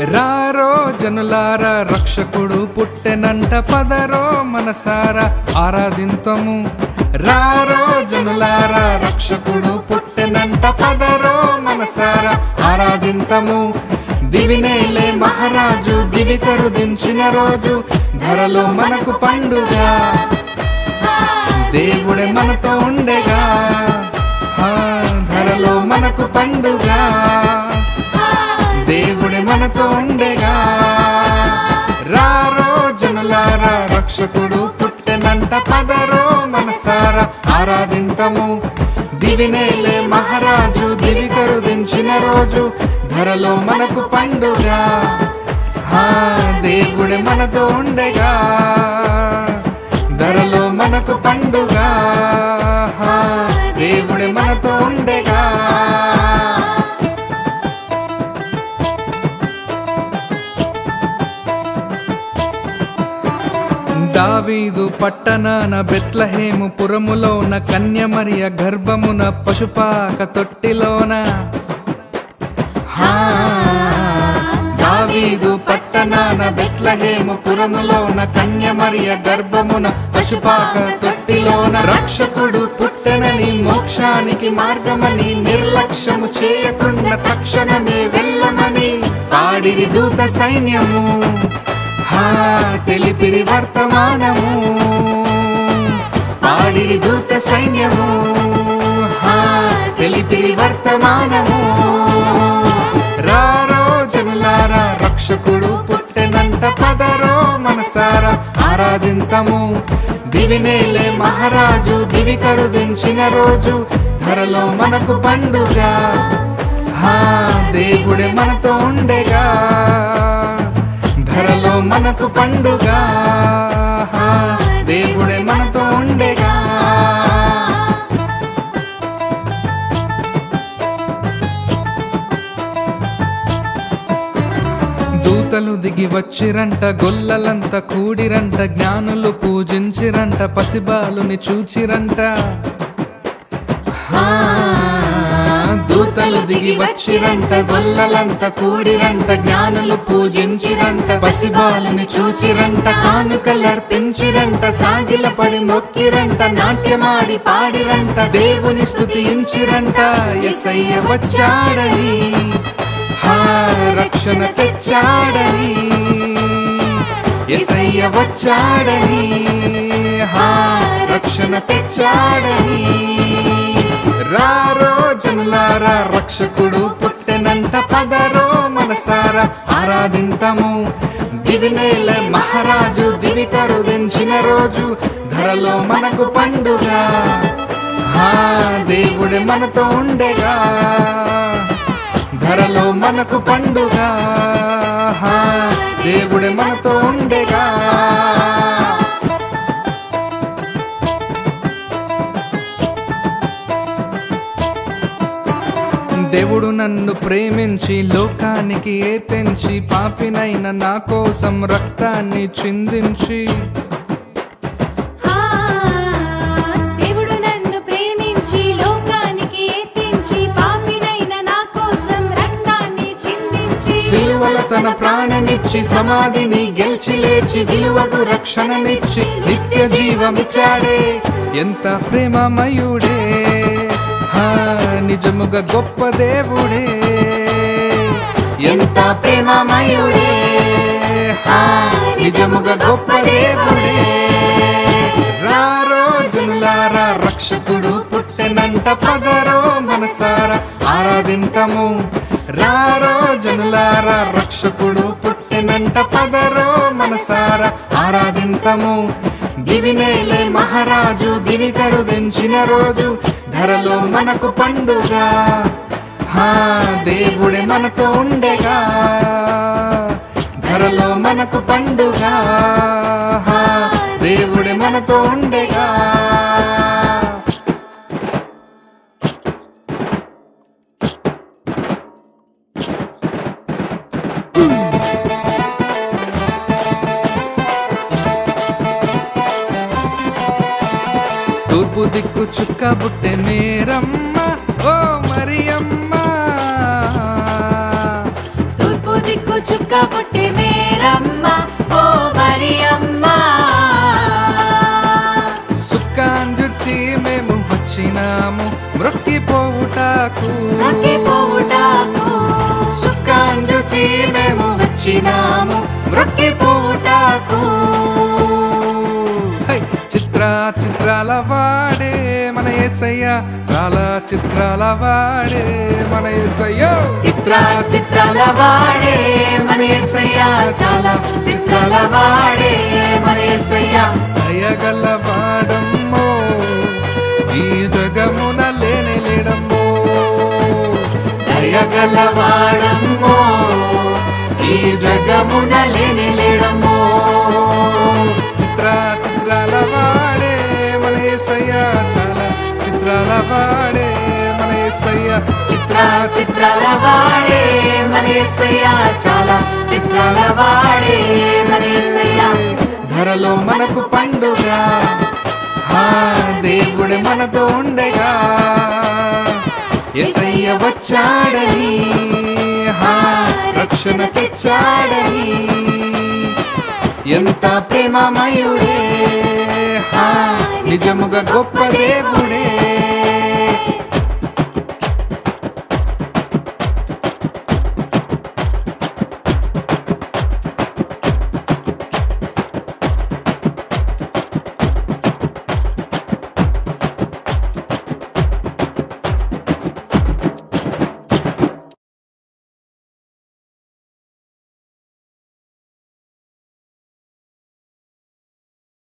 రారో జనులారా రక్షకుడు పుట్టెనంట పదరో మనసారా ఆరాధింతము రారో జనులారా రక్షకుడు పుట్టెనంట పదరో మనసారా ఆరాధింతము దివినేలే మహారాజు దివి కరుదించిన రోజు ధరలో మనకు పండుగ దేవుడే మనతో ఉండగా ఆ, ధరలో మనకు పండుగ దేవుడే మనతో ఉండగా రారో జనులారా రక్షకుడు పుట్టెనంట పదరో మనసారా ఆరాధింతము దివినేలే మహారాజు దివి కరుదించిన రోజు ధరలో మనకు పండుగ ఆ, దేవుడే మనతో ఉండగా ధరలో మనకు పండుగ ఆ, దేవుడే మనతో ఉండగా దావీదు పట్టణాన బెత్లహేము పురములోన కన్యమరియ గర్భమున పశుపాక తొట్టిలోన హా, దావీదు పట్టణాన బెత్లహేము పురములోన కన్యమరియ గర్భమున పశుపాక తొట్టిలోన రక్షకుడు పుట్టెనని మోక్షానికి మార్గమని నిర్లక్ష్యము చేయకుండా తక్షణమే వెళ్ళమని పాడిరి దూత సైన్యము హా తెలిపిరి వర్తమానము పాడిరి దూత సైన్యము హా తెలిపిరి వర్తమానము రారో జనులారా రక్షకుడు పుట్టెనంట పదరో మనసారా ఆరాధింతము దివినేలే మహారాజు దివి కరుదించిన రోజు ధరలో మనకు పండుగ హా దేవుడే మనతో ఉండగా ధరలో మనకు పండుగ హా, దేవుడే మనతో ఉండగా దూతలు దిగి వచ్చిరంట గొల్లలంత కూడిరంట జ్ఞానులు పూజించిరంట పసిబాలుని చూచిరంట హా, దూతలు దిగి వచ్చిరంట గొల్లలంత కూడిరంట జ్ఞానులు పూజించిరంట పసిబాలుని చూచిరంట కానుకలర్పించిరంట సాగిల పడి మొక్కిరంట నాట్యమాడి పాడిరంట దేవుని స్తుతించిరంట ఎసయ్య వచ్చాడని హా రక్షణ తెచ్చాడని ఎసయ్య వచ్చాడని హా రక్షణ తెచ్చాడని రారో జనులారా రక్షకుడు పుట్టెనంట పదరో మనసారా ఆరాధింతము దివినేల మహారాజు దివి కరుదించిన రోజు ధరలో మనకు పండుగ హా దేవుడే మనతో ఉండగా ధరలో మనకు పండుగ హా, దేవుడే మనతో ఉండగా దేవుడు నన్ను ప్రేమించి లోకానికి ఏ తెంచి పాపినైన నా కోసం రక్తాన్ని చిందించి ఆ దేవుడు నన్ను ప్రేమించి లోకానికి ఎత్తించి పాపినైన నా కోసం రక్తాన్ని చిందించి సిలువల తన ప్రాణమిచ్చి సమాధిని గెలిచి లేచి విలువకు రక్షణనిచ్చి నిత్య జీవమిచ్చాడే ఎంత ప్రేమమయుడే హా నిజముగా గొప్ప దేవుడే ఎంత ప్రేమమయుడే హా నిజముగా గొప్ప దేవుడే రారో జనులారా రక్షకుడు పుట్టెనంట పదరో మనసారా ఆరాధింతము రారో జనులారా రక్షకుడు పుట్టెనంట పదరో మనసారా ఆరాధింతము దివినేలే మహారాజు దివి కరుదించిన రోజు ధరలో మనకు పండుగ హా దేవుడే మనతో ఉండగా ధరలో మనకు పండుగ హా, దేవుడే మనతో ఉండగా తూర్పు దిక్కు చుక్క బుట్టె మేరమ్మ ఓ మరియమ్మ తూర్పు సిగ్గు చుక్క పుట్టే మేరమ్మ ఓ మరియమ్మ సుక్కాంజుచి మేము వచ్చినాము మ్రొక్కిపోవుటాకు మొక్కిపోవుటాకు. సుక్కాంజుచి మేము వచ్చినాము మ్రొక్కిపోవుటాకు హై! చిత్ర చిత్రాల వాడే మన ఏసయ్య చాలా చిత్రాల వాడే మన ఏసయ్య చిత్ర చిత్రాల వాడే మన యేసయ్య చాలా చిత్రాల వాడే మన యేసయ్య దయగల వాడమ్మో ఈ జగమున లేని లేడమ్మో దయగల వాడమ్మో ఈ జగమున లేని లేడమ్మో చిత్ర చిత్రాల వాడే మన ఏసయ్య చాలా చిత్రాల వాడే మన ఏసయ్య చిత్ర చిత్రాల వాడే మన యేసయ్య చాలా చిత్రాల వాడే మన యేసయ్య ధరలో మనకు పండుగ హా దేవుడు మనతో ఉండగా ఎసయ్య వచ్చాడని హా రక్షణ తెచ్చాడని ఎంత ప్రేమమయుడే హా నిజముగా గొప్ప దేవుడే